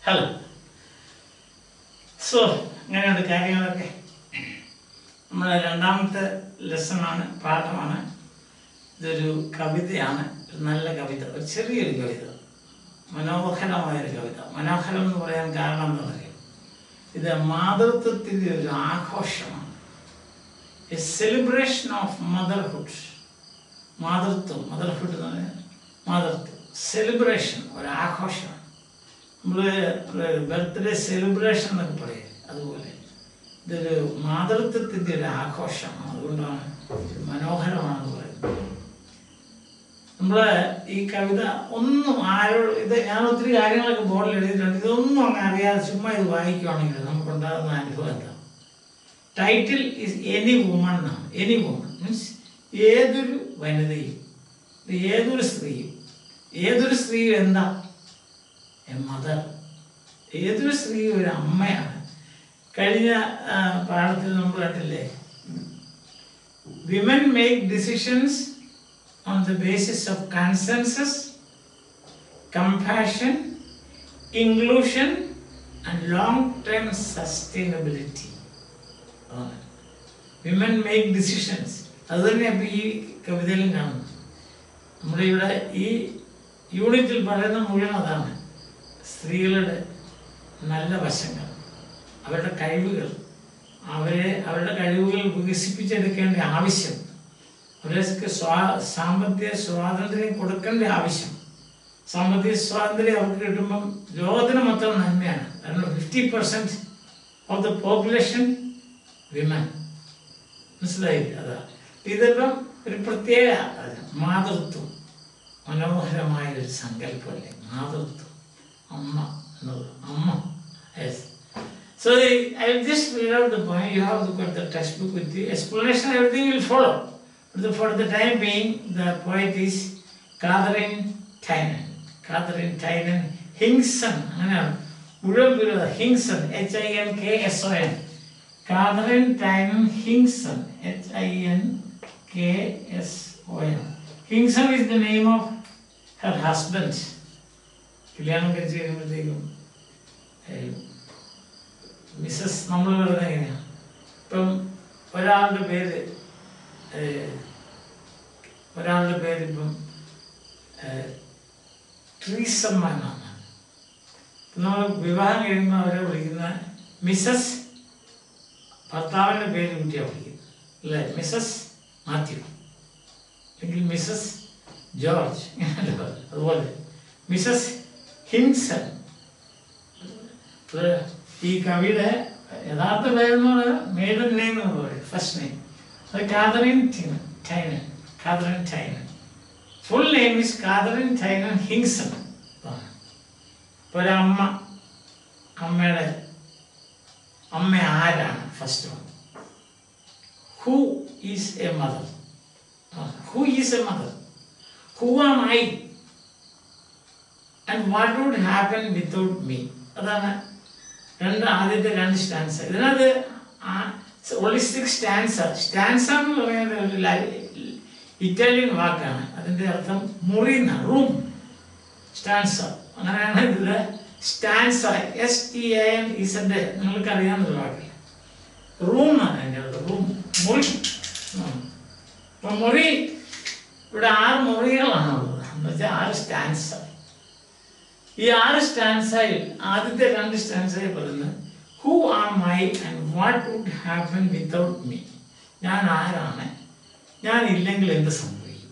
Hello so അങ്ങനെയുണ്ട് കാര്യങ്ങളൊക്കെ നമ്മുടെ രണ്ടാമത്തെ ലെസണാണ് പാഠമാണ് ഇതൊരു കവിതയാണ് ഒരു നല്ല കവിത ഒരു ചെറിയൊരു കവിത മനോഹരമായൊരു കവിത മനോഹരം എന്ന് പറയാൻ കാരണം എന്താ പറയുക ഇത് മാതൃത്വത്തിൻ്റെ ഒരു ആഘോഷമാണ് എ സെലിബ്രേഷൻ ഓഫ് മദർഹുഡ് മാതൃത്വം മദർഹുഡ് എന്ന് പറഞ്ഞാൽ മാതൃത്വം സെലിബ്രേഷൻ ഒരു ആഘോഷമാണ് നമ്മൾ ബർത്ത്ഡേ സെലിബ്രേഷൻ എന്നൊക്കെ പറയും അതുപോലെ ഇതൊരു മാതൃത്വത്തിൻ്റെ ഒരു ആഘോഷമാണ് അതുകൊണ്ടാണ് ഇത് മനോഹരമാണെന്ന് പറയുന്നത് നമ്മൾ ഈ കവിത ഒന്നും ആരോട് ഇത് ഞാൻ ഒത്തിരി കാര്യങ്ങളൊക്കെ ബോർഡിൽ എഴുതിയിട്ടുണ്ട് ഇതൊന്നും അങ്ങ് അറിയാതെ ചുമ്മാ ഇത് വായിക്കുവാണെങ്കിൽ നമുക്കുണ്ടാകുന്ന അനുഭവം എന്താ ടൈറ്റിൽ ഇസ് എനി വുമൺ എന്നാണ് എനി വുമൺ മീൻസ് ഏതൊരു വനിതയും ഏതൊരു സ്ത്രീയും ഏതൊരു സ്ത്രീയും എന്താ എ മദർ ഏതൊരു സ്ത്രീയും ഒരു അമ്മയാണ് കഴിഞ്ഞ ആ, പാഠത്തിൽ നമ്മൾ കണ്ടില്ലേ women make decisions on the basis of consensus compassion inclusion and long term sustainability women make decisions അത് തന്നെ ഇപ്പം ഈ കവിതയിലും കാണുന്നു നമ്മുടെ ഇവിടെ ഈ യൂണിറ്റിൽ പറയുന്ന മുഴുവൻ അതാണ് സ്ത്രീകളുടെ നല്ല വശങ്ങൾ അവരുടെ കഴിവുകൾ അവരെ അവരുടെ കഴിവുകൾ വികസിപ്പിച്ചെടുക്കേണ്ട ആവശ്യം അവർക്ക് സ്വാ സാമ്പത്തിക സ്വാതന്ത്ര്യം കൊടുക്കേണ്ട ആവശ്യം സാമ്പത്തിക സ്വാതന്ത്ര്യം അവർക്ക് കിട്ടുമ്പം ലോകത്തിന് മൊത്തം നന്മയാണ് കാരണം fifty percent of the population women മനസ്സിലായി അതാ ഇതിപ്പം ഒരു പ്രത്യേക അത് മാതൃത്വം മനോഹരമായ ഒരു സങ്കല്പമല്ലേ മാതൃത്വം അമ്മ എന്നത് അമ്മ yes So I I will just read out the poem. You have got the textbook with you. Explanation, everything will follow. But the, for the time being, the poet is Catherine Tynan. Catherine Tynan Hinkson. അങ്ങനെയാണ് മുഴുവൻ പേര് Hinkson H I N K S O N Catherine Tynan Hinkson H I N K S O N Hinkson is the name of her husband കല്യാണം കഴിച്ച് കഴിയുമ്പോഴത്തേക്കും ഏഹ്, Mrs നമ്മൾ പറയുന്നത് എങ്ങനെയാണ് ഇപ്പം ഒരാളുടെ പേര് ഏഹ്, ഒരാളുടെ പേര് ഇപ്പം ഏഹ്, ട്രീസമ്മ എന്നാണ് ഇപ്പം നമ്മൾ വിവാഹം കഴിയുമ്പോൾ അവരെ വിളിക്കുന്ന മിസ്സസ് ഭർത്താവിൻ്റെ പേര് കുട്ടിയാണ് വിളിക്കുന്നത് അല്ലേ മിസ്സസ് മാത്യു അല്ലെങ്കിൽ മിസ്സസ് ജോർജ് ഇങ്ങനെയല്ലേ പറയുന്നത്. അതുപോലെ മിസ്സസ് ഹിൻസൺ ഇത് ഈ കവിയുടെ യഥാർത്ഥ പേരെന്ന് പറയുന്നത് മേഡൻ നെയിം എന്ന് പറയും ഫസ്റ്റ് നെയിം അത് Catherine Tynan Tynan Catherine Tynan full name is Catherine Tynan Hinkson ഇപ്പോൾ ഒരമ്മ അമ്മയുടെ അമ്മ ആരാണ് first one who is a mother who is a mother who am I and what would happen without me അതാണ് രണ്ട് ആദ്യത്തെ രണ്ട് സ്റ്റാൻസ ഇതിനകത്ത് ഓൺലി സിക്സ് സ്റ്റാൻസ സ്റ്റാൻസ എന്ന് പറയുന്നത് ഒരു ല- ഇറ്റാലിയൻ വാക്കാണ് അതിൻ്റെ അർത്ഥം മുറി എന്നാണ് റൂം സ്റ്റാൻസ അങ്ങനെയാണ് ഇതിൽ stanza S T A N Z നിങ്ങൾക്ക് അറിയാവുന്ന വാക്ക് റൂം എന്നാണ് അതിൻ്റെ അർത്ഥം റൂം മുറി ഉം. അപ്പൊ മുറി ഇവിടെ ആറ് മുറികളാണുള്ളത് എന്ന് വെച്ചാൽ ആറ് സ്റ്റാൻസ ഈ ആറ് സ്റ്റാൻസയിൽ ആദ്യത്തെ രണ്ട് സ്റ്റാൻസയിൽ പറയുന്നത് who are my and what would happen without me ഞാൻ ആരാണ് ഞാൻ ഇല്ലെങ്കിൽ എന്ത് സംഭവിക്കും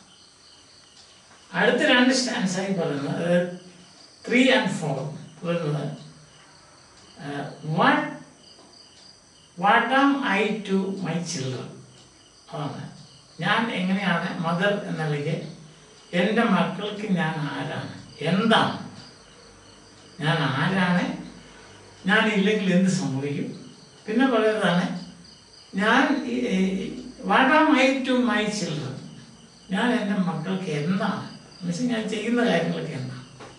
അടുത്ത രണ്ട് സ്റ്റാൻസായി പറയുന്നത് ത്രീ ആൻഡ് ഫോർ പറയുന്നത് what what am I to my children അതാണ് ഞാൻ എങ്ങനെയാണ് മദർ എന്ന നിലയ്ക്ക് എൻ്റെ മക്കൾക്ക് ഞാൻ ആരാണ് എന്താണ് ഞാൻ ആരാണ് ഞാൻ ഇല്ലെങ്കിൽ എന്ത് സംഭവിക്കും പിന്നെ പറയുന്നതാണ് ഞാൻ what am I to my children ഞാൻ എൻ്റെ മക്കൾക്ക് എന്താണ് എന്നുവെച്ചാൽ ഞാൻ ചെയ്യുന്ന കാര്യങ്ങളൊക്കെ എന്താണ്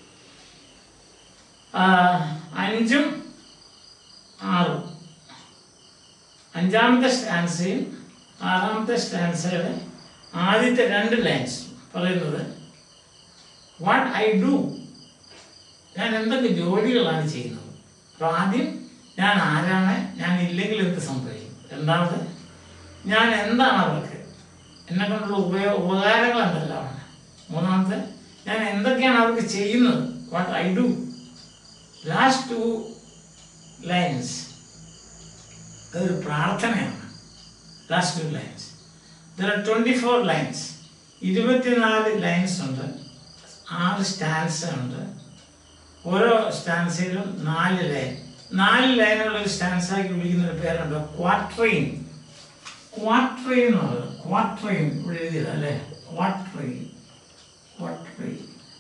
ആ, അഞ്ചും ആറും അഞ്ചാമത്തെ സ്റ്റാൻസയും ആറാമത്തെ സ്റ്റാൻസയുടെ ആദ്യത്തെ രണ്ട് ലൈൻസ് പറയുന്നത് വാട്ട് ഐ ഡു ഞാൻ എന്തൊക്കെ ജോലികളാണ് ചെയ്യുന്നത് അപ്പോൾ ആദ്യം ഞാൻ ആരാണ് ഞാൻ ഇല്ലെങ്കിൽ എന്ത് സംഭവിക്കും രണ്ടാമത് ഞാൻ എന്താണ് അവർക്ക് എന്നെ കൊണ്ടുള്ള ഉപയോഗ ഉപകാരങ്ങൾ എന്തെല്ലാമാണ് മൂന്നാമത്തെ ഞാൻ എന്തൊക്കെയാണ് അവർക്ക് ചെയ്യുന്നത് what I do last two lines അതൊരു പ്രാർത്ഥനയാണ് last two lines there are twenty four lines ഇരുപത്തിനാല് ലൈൻസ് ഉണ്ട് ആറ് സ്റ്റാൻസ് ഉണ്ട് ഓരോ സ്റ്റാൻസയിലും നാല് ലൈൻ നാല് ലൈനുള്ള ഒരു സ്റ്റാൻസാക്കി വിളിക്കുന്ന ഒരു പേരുണ്ട് ക്വാട്രെയിൻ ക്വാട്രെയിൻ എന്ന് പറയുന്നത് ക്വാട്രെയിൻ ഇവിടെ എഴുതിയത് അല്ലേ quatrain quatrain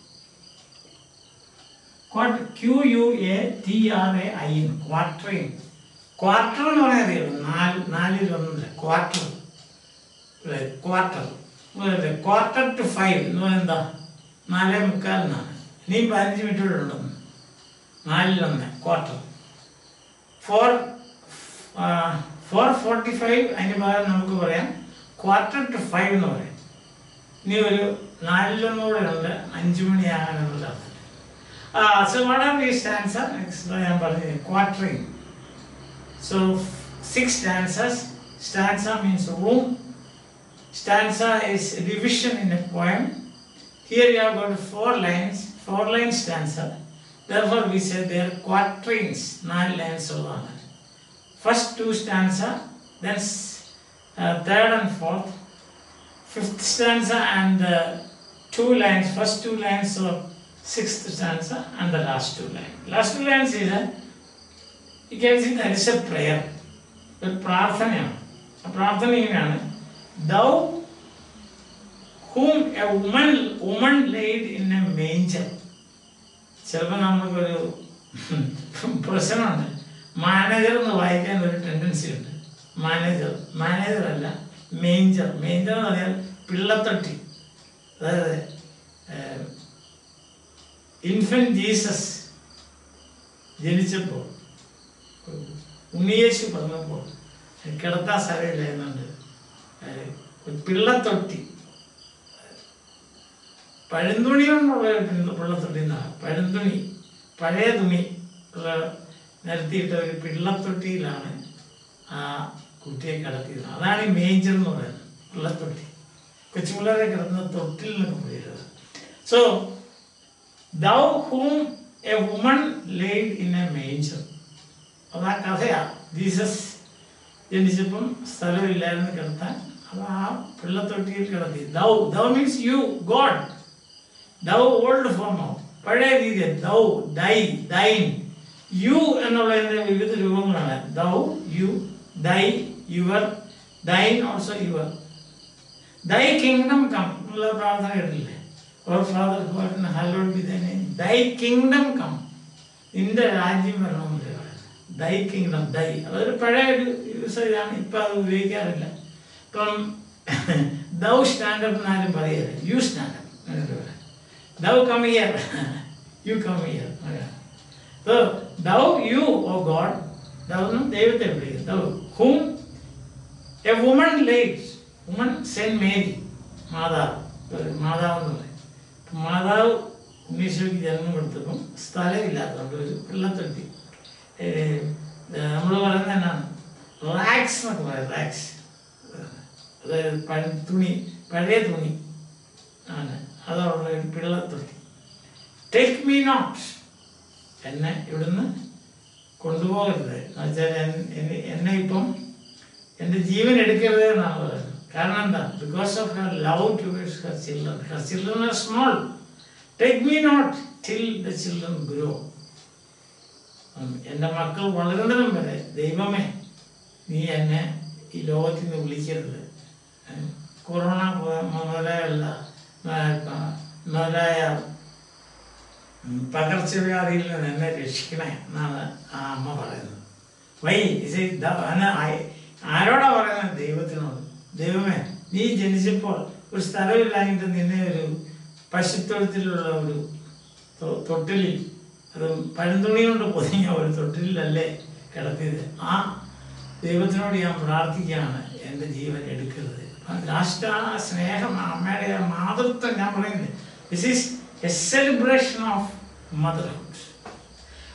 Q U A T R A I N quatrain quarter എന്ന് പറയാൻ അറിയുള്ളൂ നാല് നാലിൽ ഒന്നില്ല quarter quarter quarter to five എന്ന് പറയുന്നത് എന്താ നാലേ മുക്കാലിനാണ് നീ പതിനഞ്ച് മിനിറ്റ് കൂടെ ഉണ്ടെന്ന് നാലിലൊന്ന് quarter four four forty five അതിന് പകരം നമുക്ക് പറയാം ക്വാർട്ടർ ടു ഫൈവ് എന്ന് പറയാം ഇനി ഒരു നാലിലൊന്നുകൂടെ ഉണ്ട് അഞ്ച് മണിയാകാനുള്ള so what are these stanza next ഞാൻ പറഞ്ഞു quartering so six stanzas stanza means room stanza is a division in a poem. Here you have got four lines, four line stanza. Therefore, we say they are quatrains, nine lines of honor. First two stanza, then s- uh, third and fourth, fifth stanza and uh, two lines, first two lines of sixth stanza and the last two lines. Last two lines is a, you can see that is a prayer. ഒരു പ്രാർത്ഥനയാണ് ആ പ്രാർത്ഥന ഇങ്ങനെയാണ് thou whom a woman woman laid in a manger ചിലപ്പോൾ നമുക്കൊരു പ്രശ്നമുണ്ട് manager എന്ന് വായിക്കാൻ ഒരു ടെൻഡൻസി ഉണ്ട് മാനേജർ മാനേജർ അല്ല മേഞ്ചർ മേഞ്ചർ എന്ന് പറഞ്ഞാൽ പിള്ളത്തൊട്ടി അതായത് ഇൻഫൻ ജീസസ് ജനിച്ചപ്പോൾ ഉണ്ണിയേശു പറഞ്ഞപ്പോൾ കിടത്താൻ സ്ഥലമില്ലായിരുന്നുണ്ട് ഒരു പിള്ളത്തൊട്ടി പഴന്തുണി കൊണ്ടുള്ള ഒരു പിള്ള- പിള്ളത്തൊട്ടി എന്നാണ് പഴന്തുണി പഴയ തുണി ഉള്ള നിരത്തിയിട്ട ഒരു പിള്ളത്തൊട്ടിയിലാണ് ആ കുട്ടിയെ കിടത്തിയത് അതാണ് ഈ മേജർ എന്ന് പറയുന്നത് പിള്ളത്തൊട്ടി കൊച്ചുപിള്ളേരെ കിടന്ന തൊട്ടിൽ എന്നൊക്കെ പറയുന്നത് so thou whom a woman laid in a manger അത് ആ കഥയാ ജീസസ് ജനിച്ചപ്പം സ്ഥലമില്ലായിരുന്നു കിടത്താൻ അത് ആ പിള്ളത്തൊട്ടിയിൽ കിടത്തി thou thou means you God thou old form of പഴയ രീതി ദൗ ദൈ ദൈൻ യു എന്നുള്ളതിന്റെ വിവിധ രൂപങ്ങളാണ് thou you thy your thine also your thy kingdom come എന്നുള്ള പ്രാർത്ഥന കേട്ടില്ലേ our father God hallowed be thy kingdom come നിന്റെ രാജ്യം വരണമെന്ന് പറയുന്നത് ദൈ കിങ്ഡം ദൈ അതൊരു പഴയ ഒരു യൂസേജാണ് ഇപ്പം അത് ഉപയോഗിക്കാറില്ല ഇപ്പം ദൗ സ്റ്റാൻഡപ്പ് എന്നാലും പറയരുത് യു സ്റ്റാൻഡപ്പ് എന്നിട്ട് പറയാം thou come here you come here so thou you O God thou എന്നും ദൈവത്തെ വിളിക്കും thou whom a woman laid woman Saint Mary മാതാവ് ഒരു മാതാവ് എന്ന് പറയും അപ്പൊ മാതാവ് ഉണ്ണീശോയ്ക്ക് ജന്മം കൊടുത്തപ്പം സ്ഥലമില്ലാത്തതുകൊണ്ട് ഒരു വെള്ളത്തൊട്ടി നമ്മൾ പറയുന്നത് എന്നാണ് റാക്സ് എന്നൊക്കെ പറയും റാക്സ് അതായത് പഴ തുണി പഴയ തുണി ആണ് അതുള്ള ഒരു പിള്ളത്തൊട്ടി ടേക്ക് മീ നോട്ട് എന്നെ ഇവിടുന്ന് കൊണ്ടുപോകരുത് എന്ന് വെച്ചാൽ എൻ- എന്നെ- എന്നെ ഇപ്പം എൻ്റെ ജീവൻ എടുക്കരുത് എന്നാണ് പറയുന്നത് കാരണം എന്താ because of her love towards her children her children are small take me not till the children grow എൻ്റെ മക്കൾ വളരുന്നതും വരെ ദൈവമേ നീ എന്നെ ഈ ലോകത്തിൽ നിന്ന് വിളിക്കരുത് ഏഹ് കൊറോണ പോ- മുതലായുള്ള ആ, മുതലായ ഉം, പകർച്ചവ്യാധിയിൽ നിന്ന് എന്നെ രക്ഷിക്കണേ എന്നാണ് ആ അമ്മ പറയുന്നത് വൈ ഇത് ദ- അന്ന് ആയി- ആരോടാ പറയുന്നത് ദൈവത്തിനോട് ദൈവമേ നീ ജനിച്ചപ്പോൾ ഒരു സ്ഥലമില്ലായിട്ട് നിന്നെ ഒരു പശുത്തൊഴുത്തിലുള്ള ഒരു തൊ- തൊട്ടിലിൽ അത് പഴന്തുണി കൊണ്ട് പൊതിഞ്ഞ ഒരു തൊട്ടിലല്ലേ കിടത്തിയത് ആ ദൈവത്തിനോട് ഞാൻ പ്രാർത്ഥിക്കുകയാണ് എൻ്റെ ജീവൻ എടുക്കരുത് ലാസ്റ്റ് ആ സ്നേഹം ആ അമ്മയുടെ ആ മാതൃത്വം ഞാൻ പറയുന്നത് this is a celebration of motherhood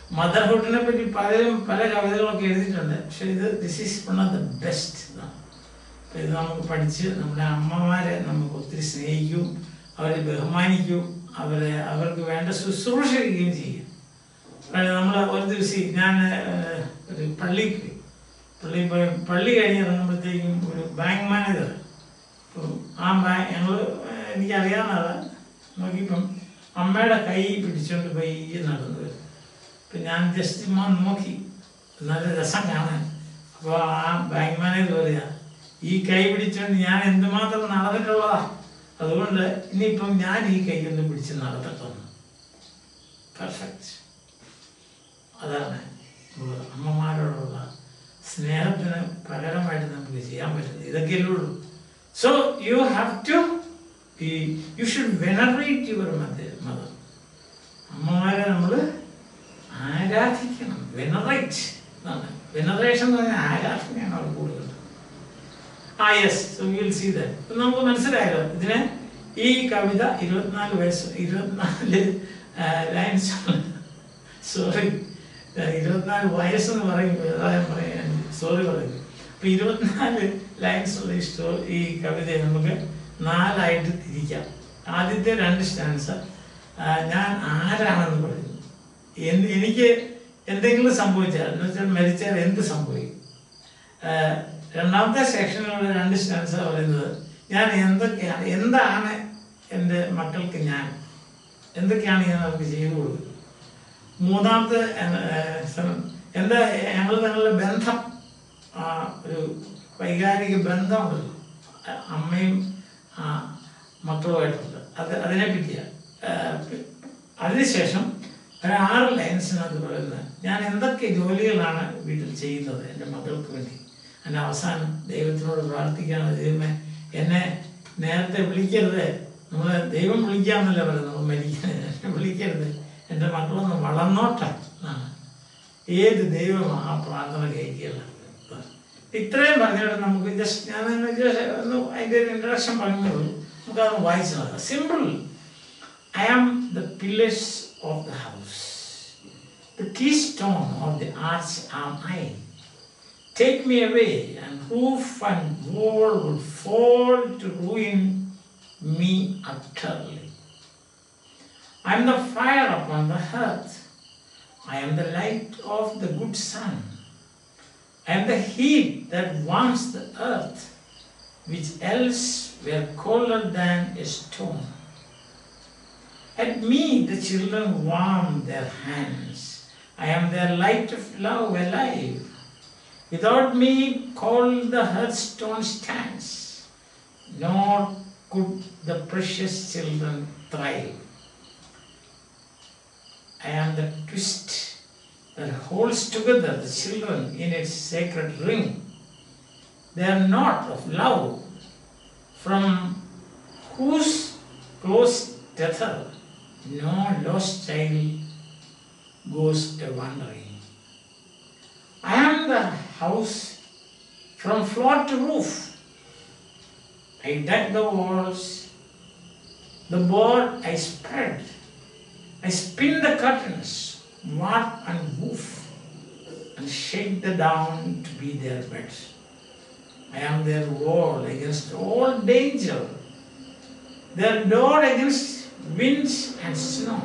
മദർഹുഡിനെ പറ്റി പലരും പല കവിതകളൊക്കെ എഴുതിയിട്ടുണ്ട് പക്ഷെ ഇത് this is one of the best അപ്പോൾ ഇത് നമുക്ക് പഠിച്ച് നമ്മുടെ അമ്മമാരെ നമുക്ക് ഒത്തിരി സ്നേഹിക്കും അവരെ ബഹുമാനിക്കും അവരെ അവർക്ക് വേണ്ട ശുശ്രൂഷിക്കുകയും ചെയ്യും നമ്മൾ ഒരു ദിവസം ഞാൻ ഏഹ്, ഒരു പള്ളിക്ക് പോയി പള്ളി പോയി പള്ളി കഴിഞ്ഞ് ഇറങ്ങുമ്പോഴത്തേക്കും ഒരു ബാങ്ക് മാനേജർ അപ്പം ആ ബാങ്ക് ഞങ്ങൾ എനിക്കറിയാവുന്ന ആളാ നോക്കിയപ്പം അമ്മയുടെ കൈ പിടിച്ചുകൊണ്ട് പയ്യെ നടന്നു വരും അപ്പം ഞാൻ ജസ്റ്റ് ചുമ്മാ നോക്കി നല്ല രസം കാണാൻ അപ്പോൾ ആ ബാങ്ക് മാനേജർ പറയാ ഈ കൈ പിടിച്ചുകൊണ്ട് ഞാൻ എന്തുമാത്രം നടന്നിട്ടുള്ളതാ അതുകൊണ്ട് ഇനിയിപ്പം ഞാൻ ഈ കൈ ഒന്ന് പിടിച്ച് നടത്തട്ടെന്ന് പെർഫെക്റ്റ് അതാണ് നമ്മള് അമ്മമാരോടുള്ള സ്നേഹത്തിന് പകരമായിട്ട് നമുക്ക് ചെയ്യാൻ പറ്റുന്നത് ഇതൊക്കെയല്ലേ ഉള്ളൂ so you have to you should venerate your mother mother അമ്മമാരെ നമ്മൾ ആരാധിക്കണം വെനറേറ്റ് എന്നാണ് വെനറേഷൻ എന്ന് പറഞ്ഞാൽ ആരാധനയാണ് അവിടെ കൂടുതൽ ആ yes so will see that നമുക്ക് മനസ്സിലായല്ലോ ഇതിന് ഈ കവിത ഇരുപത്തിനാല് വയസ്സ് ഇരുപത്തിനാല് ലൈൻസ് സോറി ഇരുപത്തിനാല് വയസ്സെന്ന് പറയുമ്പോൾ അതാ ഞാൻ പറയാൻ സോറി പറയുന്നത് അപ്പൊ ഇരുപത്തിനാല് ലൈൻസ് ഉള്ള ഈ സ്റ്റോ ഈ കവിതയെ നമുക്ക് നാലായിട്ട് തിരിക്കാം ആദ്യത്തെ രണ്ട് സ്റ്റാൻസ് ഞാൻ ആരാണെന്ന് പറയുന്നു എന്ത് എനിക്ക് എന്തെങ്കിലും സംഭവിച്ചാൽ എന്ന് വെച്ചാൽ മരിച്ചാൽ എന്ത് സംഭവിക്കും ആഹ് രണ്ടാമത്തെ സെക്ഷനിലുള്ള രണ്ട് സ്റ്റാൻസ് പറയുന്നത് ഞാൻ എന്തൊക്കെയാണ് എന്താണ് എൻ്റെ മക്കൾക്ക് ഞാൻ എന്തൊക്കെയാണ് ഞാൻ അവർക്ക് ചെയ്തു കൊടുക്കുന്നത് മൂന്നാമത്തെ ഏഹ്, സ്ഥലം എന്താ ഞങ്ങൾ തമ്മിലുള്ള ബന്ധം ആ, ഒരു വൈകാരിക ബന്ധമുണ്ടല്ലോ അ- അമ്മയും ആ, മക്കളുമായിട്ടുണ്ട് അത് അതിനെ പറ്റിയാണ് അതിനുശേഷം ഒരു ആറ് ലൈൻസിനകത്ത് പറയുന്നത് ഞാൻ എന്തൊക്കെ ജോലികളാണ് വീട്ടിൽ ചെയ്യുന്നത് എൻ്റെ മക്കൾക്ക് വേണ്ടി അതിൻ്റെ അവസാനം ദൈവത്തിനോട് പ്രാർത്ഥിക്കുകയാണ് ദൈവമേ എന്നെ നേരത്തെ വിളിക്കരുത് നമ്മൾ ദൈവം വിളിക്കാമെന്നല്ല പറയുന്നത് നമ്മൾ മരിക്കുന്നത് എന്നെ വിളിക്കരുത് എൻ്റെ മക്കളൊന്ന് വളർന്നോട്ടെ എന്നാണ് ഏത് ദൈവമാണ് ആ പ്രാർത്ഥന കേൾക്കുകയുള്ളത് ഇത്രയും പറഞ്ഞിട്ട് നമുക്ക് ജസ്റ്റ് ഞാൻ ഒന്ന് just ഒന്ന് അതിൻ്റെ ഒരു ഇൻട്രഡക്ഷൻ പറഞ്ഞുള്ളൂ നമുക്കതൊന്ന് വായിച്ചു നോക്കാം simple I am the pillars of the house the keystone of the arch am I Take me away, and roof and wall would fall to ruin me utterly. I am the fire upon the hearth. I am the light of the good sun. I am the heat that warms the earth, which else were colder than a stone. At me the children warm their hands. I am their light of love alive. Without me, cold the hearthstone stands, nor could the precious children thrive. I am the twist that holds together the children in its sacred ring. They are not of love, from whose close tether no lost child goes a wandering. I am the house from floor to roof. I deck the walls, the board I spread. I spin the curtains, warp and woof, and shake the down to be their bed. I am their wall against all danger, their door against winds and snow.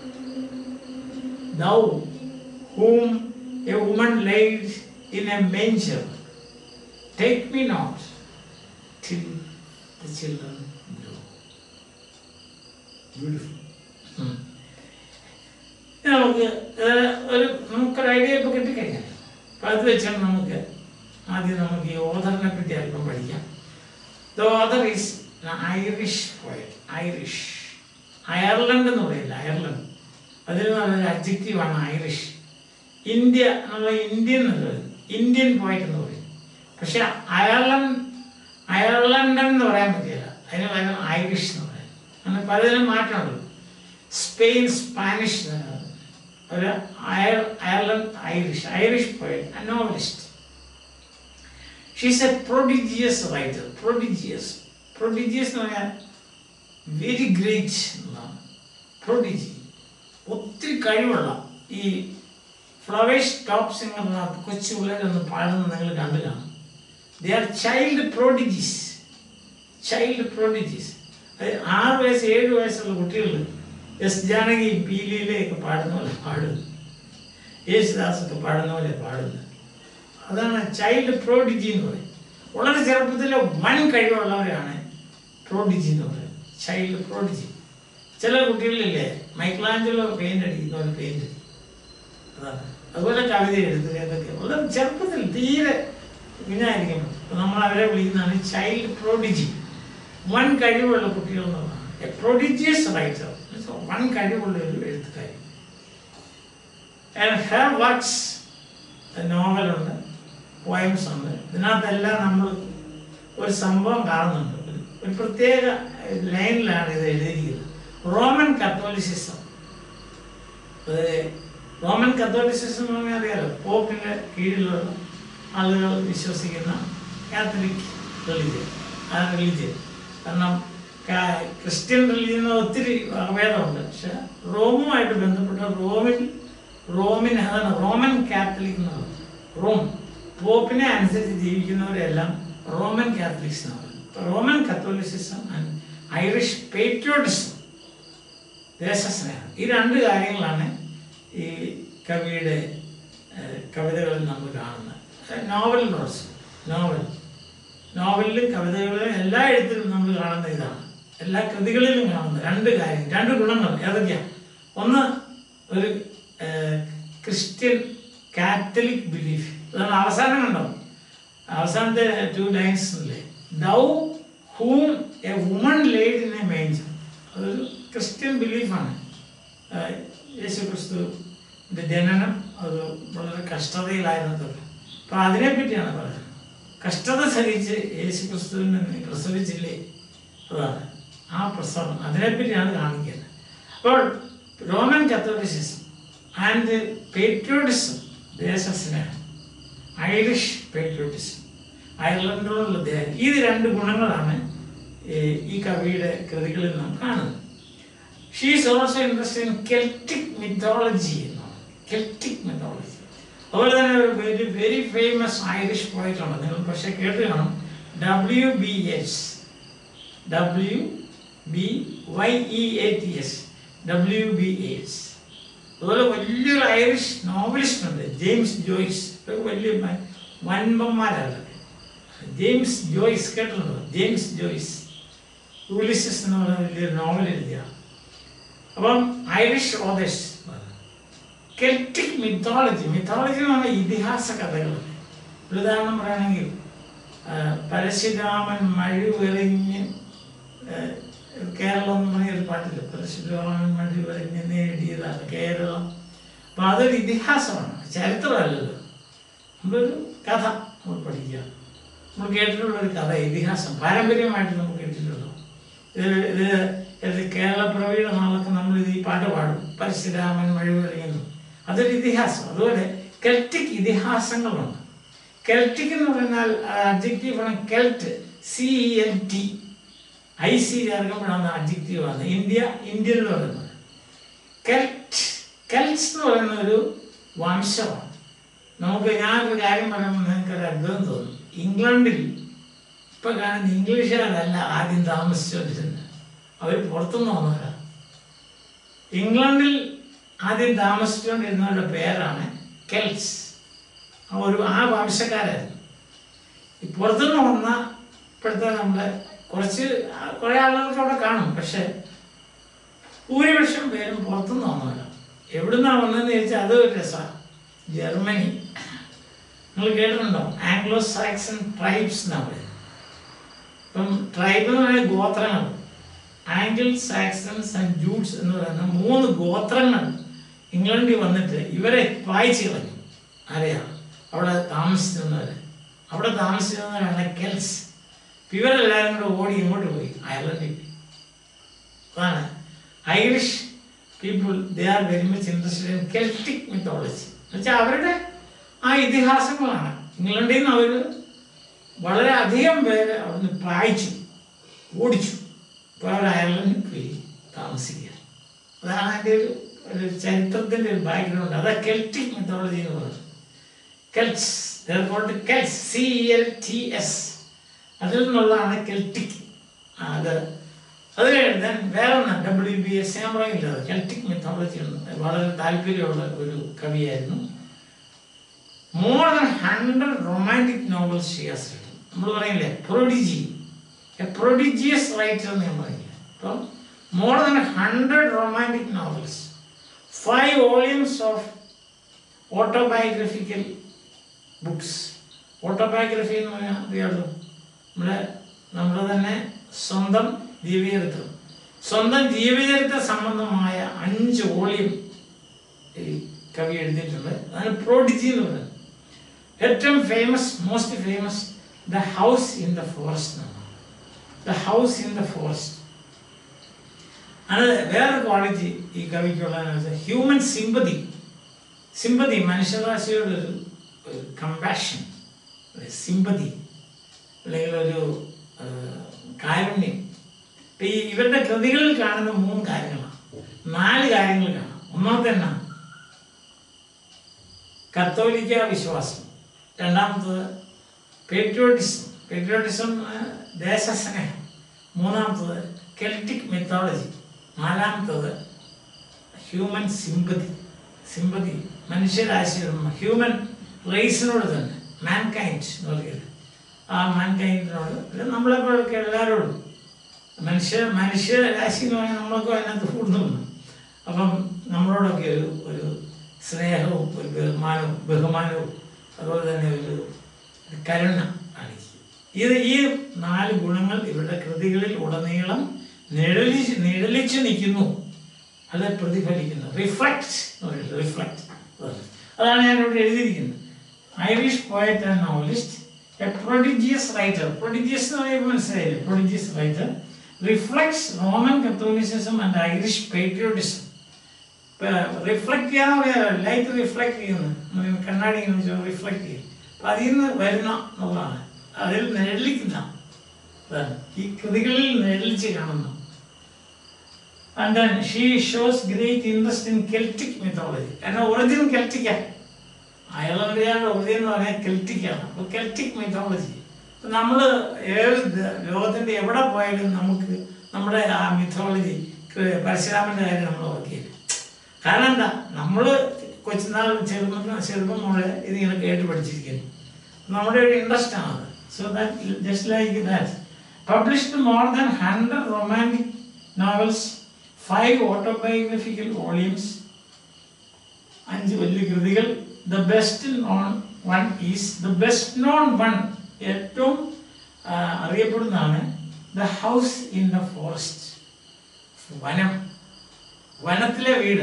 Thou, whom a woman laid in a manger, take me not till the children grow. Beautiful. Hmm. ഇനി നമുക്ക് ഏഹ്, ഒരു നമുക്കൊരു idea ഇപ്പൊ കിട്ടിക്കഴിഞ്ഞാൽ അപ്പൊ അത് വെച്ചാണ് നമുക്ക് ആദ്യം നമുക്ക് ഈ ഓഥറിനെ പറ്റി അല്പം പഠിക്കാം the author is Irish poet Irish Ireland എന്ന് പറയില്ല അയർലൻഡ് അതിന് നല്ലൊരു അഡ്ജക്റ്റീവാണ് ഐറിഷ് ഇന്ത്യ എന്നുള്ള ഇന്ത്യൻ എന്നുള്ളത് ഇന്ത്യൻ പോയിട്ട് എന്ന് പറയും പക്ഷെ അയർലൻഡ് അയർലൻഡ് എന്ന് പറയാൻ പറ്റില്ല അതിന് പകരം ഐറിഷ് എന്ന് പറയാം അങ്ങനെ പലതിനും മാറ്റമുണ്ട് സ്പെയിൻ സ്പാനിഷ് എന്ന് പറയുന്നത്. ഒരു അയർ Ireland Irish Irish poet novelist she's a prodigious writer prodigious prodigious എന്ന് പറഞ്ഞാൽ വെരി ഗ്രേറ്റ് എന്നതാണ് പ്രൊഡിജി ഒത്തിരി കഴിവുള്ള ഈ ഫ്ലവേഷ് ടോപ്പ് സിംഗറിനകത്ത് കൊച്ചു പിള്ളേരൊന്ന് പാടുന്നത് നിങ്ങൾ കണ്ടു കാണും they are child prodigies child prodigies അത് ആറ് വയസ്സ് ഏഴ് വയസ്സുള്ള കുട്ടികൾ എസ് ജാനകി പീലിയിലേക്ക് പാടുന്ന പോലെ പാടുന്നു യേശുദാസൊക്കെ പാടുന്ന പോലെ പാടുന്നത് അതാണ് ചൈൽഡ് പ്രോഡിജി എന്ന് പറയും വളരെ ചെറുപ്പത്തിലെ വൻ കഴിവുള്ളവരാണ് പ്രോഡിജി എന്ന് പറയുന്നത് ചൈൽഡ് പ്രോഡിജി ചില കുട്ടികളില്ലേ മൈക്ലാഞ്ചലോ പെയിന്റ് അടിക്കുന്ന പോലെ പെയിന്റ് അടിക്കും അതാണ് അതുപോലെ കവിത എഴുതുക ഇതൊക്കെ വളരെ ചെറുപ്പത്തിൽ തീരെ കുഞ്ഞായിരിക്കും നമ്മൾ അവരെ വിളിക്കുന്നതാണ് ചൈൽഡ് പ്രോഡിജി വൻ കഴിവുള്ള കുട്ടികൾ എന്നുള്ളതാണ് എ പ്രൊഡിജിയസ് റൈറ്റർ വൻ കഴിവുള്ള ഒരു എഴുത്തുകാരി ആൻഡ് ഹെർ വർക്ക്സ് നോവലുണ്ട് പോയംസ് ഉണ്ട് ഇതിനകത്തെല്ലാം നമ്മൾ ഒരു സംഭവം കാണുന്നുണ്ട് ഒരു- ഒരു പ്രത്യേക ലൈനിലാണ് ഇത് എഴുതിയിരിക്കുന്നത് റോമൻ കത്തോലിസിസം റോമൻ കത്തോലിസിസം എന്ന് പറഞ്ഞാൽ അറിയാലോ പോപ്പിന്റെ കീഴിലുള്ള ആളുകൾ വിശ്വസിക്കുന്ന കാത്തലിക് റിലിജിയൻ ആ റിലിജിയൻ കാരണം കാ- ക്രിസ്ത്യൻ റിലിജിയന് ഒത്തിരി ഭേദമുണ്ട് പക്ഷെ റോമുമായിട്ട് ബന്ധപ്പെട്ട റോമിൽ റോമിന് അതാണ് റോമൻ കാത്തലിക് എന്ന് പറയുന്നത് റോം പോപ്പിനെ അനുസരിച്ച് ജീവിക്കുന്നവരെല്ലാം റോമൻ കാത്തലിക്സ് എന്ന് പറയുന്നത് Roman Catholicism and Irish patriotism ദേശസ്നേഹം ഈ രണ്ട് കാര്യങ്ങളാണ് ഈ കവിയുടെ ഏഹ്, കവിതകളിൽ നമ്മൾ കാണുന്നത് നോവൽ നോട്ട്സ് നോവൽ നോവലിലും കവിതകളിലും എല്ലാ എഴുത്തിലും നമ്മൾ കാണുന്ന ഇതാണ് എല്ലാ കൃതികളിലും കാണുന്ന രണ്ട് കാര്യം രണ്ട് ഗുണങ്ങൾ ഏതൊക്കെയാണ് ഒന്ന് ഒരു ഏഹ്, ക്രിസ്ത്യൻ കാത്തലിക് ബിലീഫ് അതാണ് അവസാനം കണ്ടോ അവസാനത്തെ ടു ലൈൻസ് അല്ലേ thou whom a woman laid in a manger അതൊരു ക്രിസ്ത്യൻ ബിലീഫാണ് യേശു ക്രിസ്തുവിൻ്റെ ജനനം അത് വളരെ കഷ്ടതയിലായിരുന്നതൊക്കെ അപ്പം അതിനെപ്പറ്റിയാണ് പറയുന്നത് കഷ്ടത സഹിച്ച് യേശു ക്രിസ്തുവിനെ നീ പ്രസവിച്ചില്ലേ അതാണ് ആ പ്രസവം അതിനെപ്പറ്റിയാണ് കാണിക്കുന്നത് അപ്പോൾ റോമൻ കത്തോലിസിസം ആൻഡ് പേട്രിയോട്ടിസം ദേശസ്നേഹം ഐറിഷ് പേട്രിയോട്ടിസം അയർലൻഡിലുള്ള ദേഹം ഇത് രണ്ട് ഗുണങ്ങളാണ് ഈ ഈ കവിയുടെ കൃതികളിൽ നാം കാണുന്നത് she's also interest in Celtic mythology എന്നാണ് കെൽറ്റിക് മിത്തോളജി അതുപോലെ തന്നെ ഒരു വെരി വെരി ഫേമസ് ഐറിഷ് പോയിറ്റ് ഉണ്ട് നിങ്ങൾ പക്ഷേ കേട്ട് കാണും W B S W B Y E A T S W B S അതുപോലെ വലിയൊരു ഐറിഷ് നോവലിസ്റ്റ് ഉണ്ട് ജെയിംസ് ജോയ്സ് ഇതൊക്കെ വലിയ മ- വൻപന്മാരാണ് ജെയിംസ് ജോയ്സ് കേട്ടിട്ടുണ്ടോ ജെയിംസ് ജോയ്സ് യൂലിസസ് എന്ന് പറയുന്ന വലിയൊരു നോവൽ എഴുതിയ അപ്പം Irish authors Celtic mythology mythology എന്ന് പറഞ്ഞാൽ ഇതിഹാസ കഥകൾ ഒരു ഉദാഹരണം പറയുകയാണെങ്കിൽ ആ, പരശുരാമൻ മഴുവെറിഞ്ഞ് ആ, കേരളം എന്ന് പറഞ്ഞ ഒരു പാട്ടില്ല പരശുരാമൻ മഴുവെറിഞ്ഞ് നേടിയതാണ് കേരളം അപ്പം അതൊരു ഇതിഹാസമാണ് ചരിത്രമല്ലല്ലോ നമ്മളൊരു കഥ നമ്മൾ പഠിക്കുക നമ്മൾ കേട്ടിട്ടുള്ള ഒരു കഥ ഇതിഹാസം പാരമ്പര്യമായിട്ട് നമ്മൾ കേട്ടിട്ടുള്ളൂ ഇത് ഇത് ഇത് കേരളപ്പിറവിയുടെ നാളൊക്കെ നമ്മൾ ഇത് ഈ പാട്ട് പാടും പരശുരാമൻ മഴുവെറിയുന്നു അതൊരു ഇതിഹാസം അതുപോലെ കെൽറ്റിക് ഇതിഹാസങ്ങളുണ്ട് കെൽറ്റിക് എന്ന് പറഞ്ഞാൽ അഡ്ജക്റ്റീവ് ആണ് Celt C E L T I C ചേർക്കുമ്പോഴാണ് അഡ്ജക്റ്റീവ് ആണ് ഇന്ത്യ ഇന്ത്യൻ എന്ന് പറയുന്നത് കെൽറ്റ് കെൽറ്റ്സ് എന്ന് പറയുന്ന ഒരു വംശമാണ് നമുക്ക് ഞാനൊരു കാര്യം പറയുമ്പോൾ നിങ്ങൾക്ക് ഒരു അത്ഭുതം തോന്നും ഇംഗ്ലണ്ടിൽ ഇപ്പൊ കാണുന്ന ഇംഗ്ലീഷുകാരല്ല ആദ്യം താമസിച്ചുകൊണ്ടിരുന്നത് അവർ പുറത്തുനിന്ന് വന്നവരാണ് ഇംഗ്ലണ്ടിൽ ആദ്യം താമസിച്ചുകൊണ്ടിരുന്നവരുടെ പേരാണ് കെൽറ്റ്സ് ആ ഒരു ആ വംശക്കാരായിരുന്നു ഈ പുറത്തുനിന്ന് വന്ന ഇപ്പോഴത്തെ നമ്മുടെ കുറച്ച് ആ- കുറേ ആളുകൾക്ക് അവിടെ കാണും പക്ഷെ ഭൂരിപക്ഷം പേരും പുറത്തുനിന്ന് വന്നവരാണ് എവിടുന്നാണ് വന്നതെന്ന് ചോദിച്ചാൽ അത് ഒരു രസമാണ് ജർമ്മനി നിങ്ങൾ കേട്ടിട്ടുണ്ടോ ആംഗ്ലോ സാക്സൺ ട്രൈബ്സ് എന്നാണ് പറയുന്നത് ഇപ്പം ട്രൈബ് എന്ന് പറയുന്നത് ഗോത്രങ്ങൾ ആംഗിൾ സാക്സൺസ് ആൻഡ് ജൂട്ട്സ് എന്ന് പറയുന്ന മൂന്ന് ഗോത്രങ്ങൾ ഇംഗ്ലണ്ടിൽ വന്നിട്ട് ഇവരെ വായിച്ചു കളഞ്ഞു അറിയാം അവിടെ താമസിച്ചിരുന്നവർ അവിടെ താമസിച്ചിരുന്നവരാണ് കെൽസ് ഇപ്പം ഇവരെല്ലാവരും കൂടെ ഓടി ഇങ്ങോട്ട് പോയി അയർലൻഡിൽ പോയി അതാണ് Irish people they are very much interested in Celtic mythology എന്നുവെച്ചാൽ അവരുടെ ആ ഇതിഹാസങ്ങളാണ് ഇംഗ്ലണ്ടിൽ നിന്ന് അവർ വളരെ അധികം പേര് അവിടുന്ന് പായിച്ചു ഓടിച്ചു ഇപ്പോൾ അവർ അയർലൻഡിൽ പോയി താമസിക്കുക അതാണ് എൻ്റെ ഒരു ഒരു ചരിത്രത്തിൻ്റെ ഒരു ബാക്ക്ഗ്രൗണ്ട് അതാ കെൽറ്റിക് മെത്തോളജി എന്ന് പറയുന്നത് Celts Celts C L T S അതിൽ നിന്നുള്ളതാണ് കെൽറ്റിക് അത് അത് കഴിഞ്ഞ് വേറെ ഒന്ന് ഡബ്ല്യു ബി എസ് ഞാൻ പറയില്ല കെൽറ്റിക് മെത്തോളജി വളരെ താല്പര്യമുള്ള ഒരു കവിയായിരുന്നു more than hundred romantic novels she has written നമ്മൾ പറയില്ലേ പ്രൊഡിജി എ പ്രൊഡിജിയസ് റൈറ്റർ എന്ന് ഞാൻ പറയില്ല അപ്പം more than hundred romantic novels five volumes of autobiographical books autobiography എന്ന് പറഞ്ഞാൽ അറിയാമല്ലോ നമ്മുടെ നമ്മുടെ തന്നെ സ്വന്തം ജീവചരിത്രം സ്വന്തം ജീവചരിത്ര സംബന്ധമായ അഞ്ച് വോളിയം ഈ കവി എഴുതിയിട്ടുണ്ട് അതാണ് പ്രോഡിജി എന്ന് പറയുന്നത് ഏറ്റവും famous most famous the house in the forest the house in the forest അത് വേറെ ക്വാളിറ്റി ഈ കവിക്കുള്ളതെന്ന് വെച്ചാൽ ഹ്യൂമൻ സിമ്പതി സിമ്പതി മനുഷ്യരാശിയോടൊരു ഒരു കമ്പാഷൻ സിമ്പതി അല്ലെങ്കിൽ ഒരു ആ, കാരുണ്യം ഇപ്പൊ ഈ ഇവരുടെ കൃതികളിൽ കാണുന്ന മൂന്ന് കാര്യങ്ങളാണ് നാല് കാര്യങ്ങൾ കാണാം ഒന്നാമത്തെ എന്നാ കത്തോലിക്ക വിശ്വാസം രണ്ടാമത്തത് പേട്രിയോട്ടിസം പേട്രിയോട്ടിസം ദേശസ്നേഹം മൂന്നാമത്തത് കെൽറ്റിക് മെത്തോളജി നാലാമത്തത് ഹ്യൂമൻ സിമ്പതി സിമ്പതി മനുഷ്യരാശിയോട് ഹ്യൂമൻ റേസിനോട് തന്നെ മാൻ കൈൻഡ് എന്ന് പറയുന്നത് ആ മാൻ കൈൻഡിനോട് ഇത് നമ്മളെപ്പോഴൊക്കെ എല്ലാവരോടും മനുഷ്യ മനുഷ്യ രാശി എന്ന് പറഞ്ഞാൽ നമ്മളൊക്കെ അതിനകത്ത് കൂടുന്നുണ്ട് അപ്പം നമ്മളോടൊക്കെ ഒരു ഒരു സ്നേഹവും ഒരു ബഹുമാനവും ബഹുമാനവും അതുപോലെ തന്നെ ഒരു ഒരു കരുണ കാണിക്കും ഇത് ഈ നാല് ഗുണങ്ങൾ ഇവരുടെ കൃതികളിൽ ഉടനീളം നിഴലിച്ച് നിഴലിച്ച് നിൽക്കുന്നു അത് പ്രതിഫലിക്കുന്നു റിഫ്ലക്ട് എന്ന് പറയുന്നത് റിഫ്ലക്ട് അതാണ് ഞാൻ ഇവിടെ എഴുതിയിരിക്കുന്നത് Irish poet and novelist a prodigious writer prodigious എന്ന് പറയുമ്പോൾ മനസ്സിലായില്ലേ prodigious writer reflects Roman Catholicism and Irish patriotism reflect ചെയ്യാന്ന് പറയാ ലൈറ്റ് റിഫ്ലക്ട് ചെയ്യുന്നു നമ്മൾ കണ്ണാടി റിഫ്ലക്ട് ചെയ്യും അപ്പൊ അതിൽ നിന്ന് വരുന്ന എന്നുള്ളതാണ് അതിൽ നിഴലിക്കുന്ന അതാണ് ഈ കൃതികളിൽ നിഴലിച്ച് കാണുന്നു and then she shows great interest in Celtic mythology കാരണം ഒറിജിൻ കെൽറ്റിക്കാണ് അയർലൻഡുകാരുടെ ഒറിജിൻ എന്ന് പറഞ്ഞാൽ കെൽറ്റിക്കാണ് അപ്പോൾ കെൽറ്റിക് മിത്തോളജി നമ്മൾ ഏത് ദ- ലോകത്തിന്റെ എവിടെ പോയാലും നമുക്ക് നമ്മുടെ ആ മിത്തോളജി പരശുരാമന്റെ കാര്യം നമ്മൾ ഓർക്കില്ല കാരണം എന്താ നമ്മൾ കൊച്ചുനാൾ ചെറുപ്പം ചെറുപ്പം മുതലേ ഇതിങ്ങനെ കേട്ട് പഠിച്ചിരിക്കുന്നു നമ്മുടെ ഒരു ഇൻട്രസ്റ്റ് ആണ് so that just like that published more than hundred romantic novels five autobiographical volumes അഞ്ച് വലിയ കൃതികൾ the best known one is the best known one ഏറ്റവും ആ, അറിയപ്പെടുന്നതാണ് the house in the forest വനം വനത്തിലെ വീട്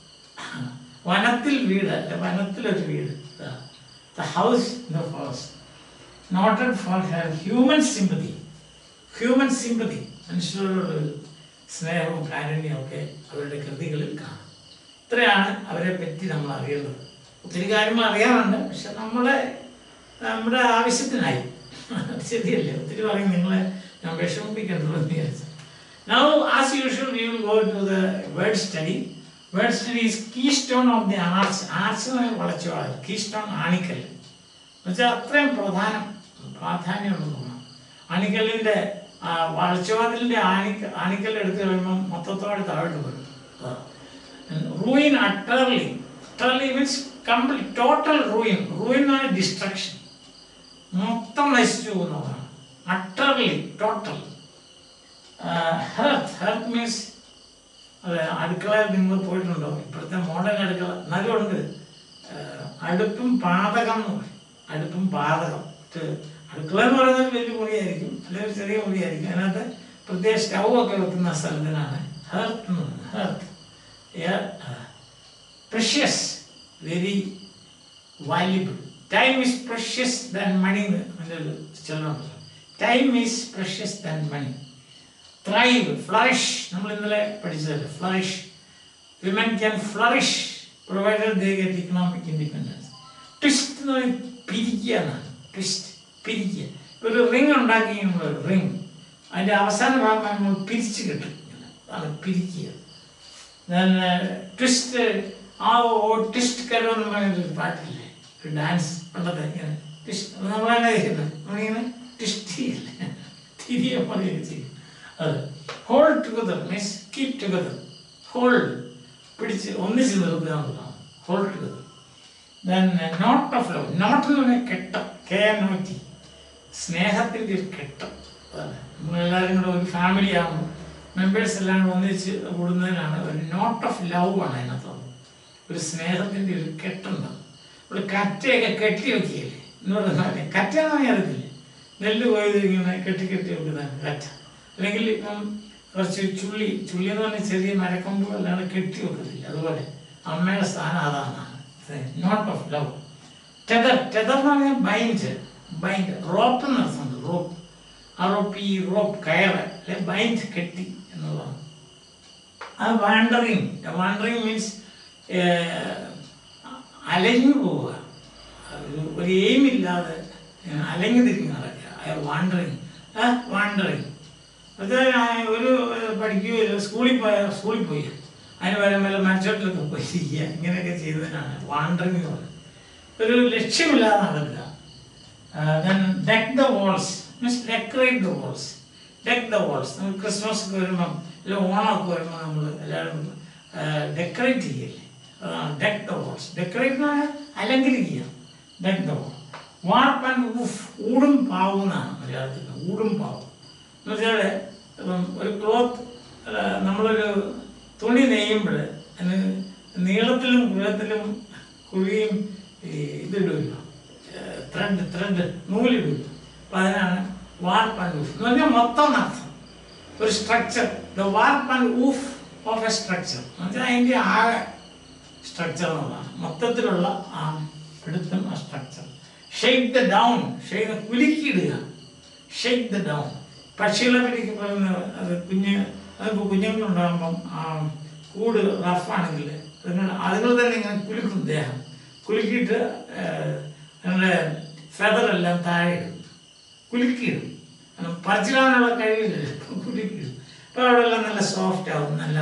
വനത്തിൽ വീട് അല്ല വനത്തിലൊരു വീട് the house in the forest noted for her human sympathy human sympathy മനുഷ്യരോട് സ്നേഹവും കാരുണ്യവും ഒക്കെ അവരുടെ കൃതികളിൽ കാണാം ഇത്രയാണ് അവരെ പറ്റി നമ്മൾ അറിയേണ്ടത് ഒത്തിരി കാര്യങ്ങൾ അറിയാറുണ്ട് പക്ഷെ നമ്മളെ നമ്മുടെ ആവശ്യത്തിനായി ശരിയല്ലേ ഒത്തിരി പറയും നിങ്ങളെ ഞാൻ വിഷമിപ്പിക്കണ്ടല്ലോ എന്ന് വിചാരിച്ചു now as usual we will go to the word study word study is keystone of the arts arts വളച്ചുവാൾ കീ സ്റ്റോൺ ആണിക്കൽ എന്നുവെച്ചാൽ അത്രയും പ്രധാനം പ്രാധാന്യമുണ്ടെന്ന് തോന്നുന്നു ആണിക്കല്ലിൻ്റെ വളച്ചുവാതിലിൻ്റെ ആണിക്ക ആണിക്കൽ എടുത്തു കഴിയുമ്പോൾ മൊത്തത്തോടെ താഴോട്ട് വരും ruin utterly utterly means complete total ruin ruin എന്ന് പറഞ്ഞാൽ ഡിസ്ട്രക്ഷൻ മൊത്തം നശിച്ചു പോകുന്നതാണ് utterly total hearth hearth means അതെ അടുക്കളയിൽ നിങ്ങൾ പോയിട്ടുണ്ടോ ഇപ്പോഴത്തെ മോഡൽ അടുക്കള എന്നാലും ഉണ്ട് ആഹ് അടുപ്പും പാതകം എന്ന് പറയും അടുപ്പും പാതകം ഇത് അടുക്കള എന്ന് പറയുന്നത് വലിയ മുറിയായിരിക്കും അല്ലെങ്കിൽ ഒരു ചെറിയ മുറിയായിരിക്കും അതിനകത്ത് പ്രത്യേക സ്റ്റൗ ഒക്കെ വെക്കുന്ന സ്ഥലത്തിനാണ് ഹെർത്ത് എന്ന് പറയുന്നത് hearth precious very valuable time is precious than money എന്ന് അതിൻ്റെ ഒരു ചൊല്ലുണ്ടല്ലോ time is precious than money thrive flourish നമ്മൾ ഇന്നലെ പഠിച്ചതല്ലേ flourish women can flourish provided they get economic independence twist എന്ന് പറയുന്നത് പിരിക്കുക എന്നാണ് ട്വിസ്റ്റ് പിരിക്കുക ഇപ്പൊ ഒരു റിങ് ഉണ്ടാക്കി നമ്മൾ റിങ് അതിൻ്റെ അവസാന ഭാഗം നമ്മൾ പിരിച്ച് കിട്ടും ഇങ്ങനെ. അതാണ് പിരിക്കുക ദെൻ ട്വിസ്റ്റ് ആ ഓ ട്വിസ്റ്റ് കരോ എന്ന് പറഞ്ഞൊരു പാട്ടില്ലേ ഒരു ഡാൻസ് പണ്ടത്തെ ഇങ്ങനെ ട്വിസ്റ്റ് നമ്മളെന്നെ ചെയ്യുന്നത് നമ്മളിങ്ങനെ ട്വിസ്റ്റ് ചെയ്യില്ലേ തിരികെ പറയുകയും ചെയ്യും അത് hold together means keep together hold പിടിച്ച് ഒന്നിച്ച് നിർത്തുക എന്നുള്ളതാണ് hold together then knot of love knot എന്ന് പറഞ്ഞാൽ കെട്ടം കെ എൻ ഒ ടി സ്നേഹത്തിൻ്റെ ഒരു കെട്ടം അതാണ് നമ്മളെല്ലാവരും കൂടെ ഒരു ഫാമിലി ആകുമ്പോൾ മെമ്പേഴ്സ് എല്ലാം കൂടെ ഒന്നിച്ച് കൂടുന്നതിനാണ് ഒരു നോട്ട് ഓഫ് ലവ് ആണ് അതിനകത്തുള്ളത് ഒരു സ്നേഹത്തിൻ്റെ ഒരു കെട്ടുണ്ട് ഒരു കറ്റയൊക്കെ കെട്ടി വെക്കുകയില്ലേ എന്ന് പറഞ്ഞാൽ കറ്റയാണെന്ന് ഞാൻ അറിയത്തില്ല നെല്ല് പോയത് ഇങ്ങനെ കെട്ടി കെട്ടി വെക്കുന്നതാണ് കറ്റ അല്ലെങ്കിൽ ഇപ്പം കുറച്ച് ചുള്ളി ചുള്ളി എന്ന് പറഞ്ഞാൽ ചെറിയ മരക്കൊമ്പ് അല്ലാണ്ട് കെട്ടി വെക്കത്തില്ല അതുപോലെ അമ്മയുടെ സ്ഥാനം അതാണ് knot of love tether tether എന്ന് പറഞ്ഞാൽ ബൈൻഡ് ബൈൻഡ് റോപ്പ് എന്ന് അർത്ഥമുണ്ട് റോപ്പ് ആ റോപ്പ് ഈ റോപ്പ് കയറ് അല്ലെ ബൈൻഡ് കെട്ടി എന്നുള്ളതാണ് ആ വാണ്ടറിങ് വാണ്ടറിങ് മീൻസ് അലഞ്ഞു പോവുക ഒരു ഒരു എയിം ഇല്ലാതെ ഇങ്ങനെ അലഞ്ഞു തിരിഞ്ഞ് നടക്കുക വാണ്ടറിങ് ആ വാണ്ടറിങ് അത് ഒരു പഠിക്കുകയോ സ്കൂളിൽ പോയ സ്കൂളിൽ പോയി അതിന് പകരം വല്ല മരച്ചോട്ടിലൊക്കെ പോയി ഇരിക്കുക ഇങ്ങനെയൊക്കെ ചെയ്തതിനാണ് വാണ്ടറിങ് എന്ന് പറയുന്നത് ഒരു ലക്ഷ്യമില്ലാതെ നടക്കുക then deck the walls means decorate the walls deck the walls നമ്മൾ ക്രിസ്മസ് ഒക്കെ വരുമ്പം അല്ല ഓണമൊക്കെ വരുമ്പോൾ നമ്മൾ എല്ലാവരും ഡെക്കറേറ്റ് ചെയ്യല്ലേ അതാണ് ഡെക്ക് ദ വാൾസ് ഡെക്കറേറ്റ് എന്ന് പറഞ്ഞാൽ അലങ്കരിക്കുക ഡെക്ക് ദ വാൾ വാർപ്പ് ആൻഡ് ഊഫ് ഊടും പാവും എന്നാണ് മലയാളത്തിൽ ഊടും പാവും എന്ന് വെച്ചാൽ ഇപ്പം ഒരു ക്ലോത്ത് നമ്മളൊരു തുണി നെയ്യുമ്പോൾ അതിന് നീളത്തിലും കുഴത്തിലും കുഴിയും ഈ ഇതിടുമല്ലോ ത്രെഡ് ത്രെഡ് നൂലിടുമല്ലോ അപ്പം അതിനാണ് വാർപ്പ് ആൻഡ് ഊഫ് എന്ന് പറഞ്ഞാൽ മൊത്തം അർത്ഥം ഒരു structure the warp and woof of a structure എന്ന് വെച്ചാൽ അതിൻ്റെ ആകെ സ്ട്രക്ചർ എന്നുള്ളതാണ് മൊത്തത്തിലുള്ള ആ പിടുത്തം ആ structure shake the down shake കുലുക്കിയിടുക ഷെയ്ക്ക് ദ ഡൗൺ പക്ഷികളെ പറ്റി പറയുന്ന അത് കുഞ്ഞ് അതിപ്പോൾ കുഞ്ഞുങ്ങളുണ്ടാകുമ്പം ആ കൂട് റഫാണെങ്കിൽ അതുങ്ങൾ തന്നെ ഇങ്ങനെ കുലുക്കും ദേഹം കുലുക്കിയിട്ട് അതിൻ്റെ ഫെതറെല്ലാം താഴെ ഇടും കുലുക്കിയിടും കാരണം പറിച്ചിടാനുള്ള കഴിവില്ല കുലുക്കിയിടും അപ്പോൾ അവിടെ എല്ലാം നല്ല സോഫ്റ്റ് ആവും നല്ല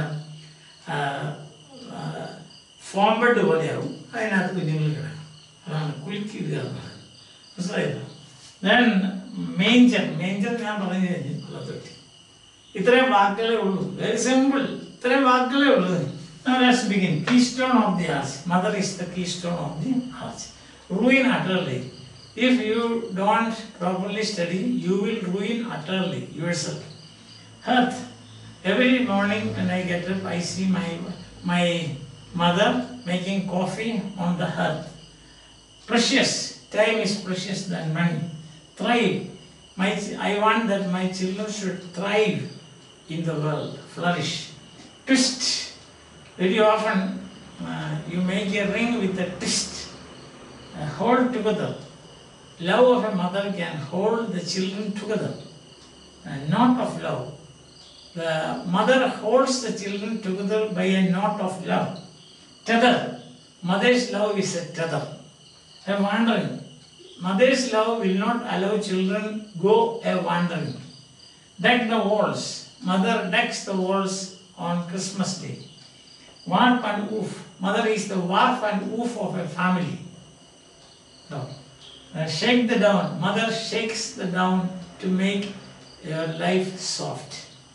ഫോംബഡ് പോലെയാവും അതിനകത്ത് കുഞ്ഞുങ്ങൾ കിടക്കും അതാണ് കുലുക്കിയിടുക എന്ന് പറയുന്നത് മനസ്സിലായില്ല ഞാൻ മേഞ്ചർ മേഞ്ചർ ഞാൻ പറഞ്ഞു കഴിഞ്ഞു കൊള്ളത്തൊട്ടി ഇത്രയും വാക്കുകളേ ഉള്ളൂ വെരി സിമ്പിൾ ഇത്രയും വാക്കുകളേ ഉള്ളൂ Now let's begin. Keystone of the arch. Mother is the keystone of the arch. Ruin utterly. If you don't properly study, you will ruin utterly yourself. Hearth. Every morning when I get up, I see my my mother making coffee on the hearth. Precious. Time is precious than money. Thrive. My, I want that my children should thrive in the world, flourish. Twist. Very often uh, you make a ring with a twist. Uh, hold together. Love of a mother can hold the children together. Uh, knot of love. The mother holds the children together by a knot of love. Tether. Mother's love is a tether. A wandering. Mother's love will not allow children go a wandering. Deck the walls. Mother decks the walls on Christmas Day. Warp and woof. Mother is the warp and woof of a family. No. Uh, shake the down. Mother shakes the down to make your life soft.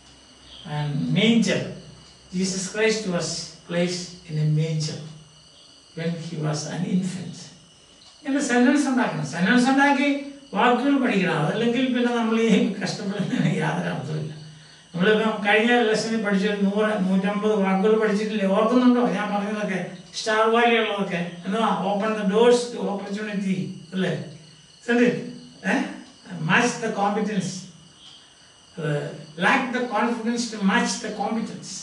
And manger. Jesus Christ was placed in a manger when he was an infant. ഇങ്ങനെ sentence ഉണ്ടാക്കണം sentence ഉണ്ടാക്കി വാക്കുകൾ പഠിക്കണം അതല്ലെങ്കിൽ പിന്നെ നമ്മൾ ഈ കഷ്ടപ്പെടുന്നതിന് യാതൊരു അർത്ഥമില്ല നമ്മളിപ്പം കഴിഞ്ഞ ലെസണിൽ പഠിച്ചൊരു നൂറ് നൂറ്റമ്പത് വാക്കുകൾ പഠിച്ചിട്ടില്ലേ ഓർക്കുന്നുണ്ടോ ഞാൻ പറഞ്ഞതൊക്കെ സ്റ്റാർ വാലി ഉള്ളതൊക്കെ എന്നാ open the doors to opportunity അല്ലേ സണ്ടി match the competence lack the confidence to match the competence